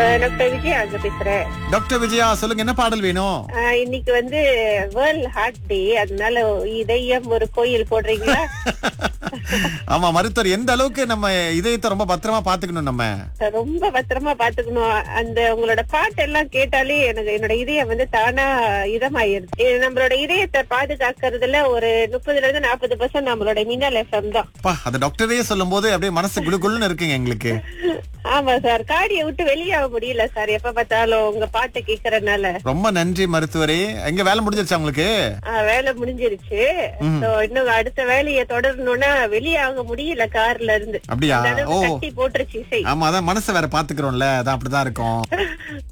doctor Vijaya அங்க பேசுறேன் doctor Vijaya சொல்லுங்க என்ன பாடல் வேணும் ஆஹ் இன்னைக்கு வந்து வேர்ல்ட் ஹார்ட் டே அதனால இதயம் ஒரு கோயில் போடுறீங்களா ஆமா மருத்துவர் எந்த அளவுக்கு நம்ம இதயத்தை ரொம்ப பத்திரமா பாத்துக்கணும் நம்ம ரொம்ப பத்திரமா பாத்துக்கணும் அந்த உங்களோட பாட்டு எல்லாம் கேட்டாலே எனக்கு என்னோட இதயம் வந்து தானா இதமாயிருது இது நம்மளோட இதயத்தை பாதுகாக்கிறதுல ஒரு முப்பதுல இருந்து நாற்பது பர்சன்ட் நம்மளோட மின்னல் எஃப்எம் தான் அப்பா அந்த டாக்டரே சொல்லும் போது அப்படியே மனசு குளுகுளுன்னு இருக்குங்க எங்களுக்கு ஆமா சார் காடியை விட்டு வெளியாக முடியல சார் எப்ப பார்த்தாலும் உங்க பாட்டை கேக்குறதுனால ரொம்ப நன்றி மருத்துவரே எங்க வேலை முடிஞ்சிருச்சா உங்களுக்கு ஆஹ் வேலை முடிஞ்சிருச்சு So, இன்னும் அடுத்த வேலையை தொடரணும்னா வெளியாக முடியல கார்ல இருந்து அப்படியா அந்த அளவுக்கு ஓ கட்டி போட்டுருச்சு இசை ஆமா அதான் மனசை வேற பாத்துக்கிறோம்ல அதான் அப்படிதான் இருக்கும்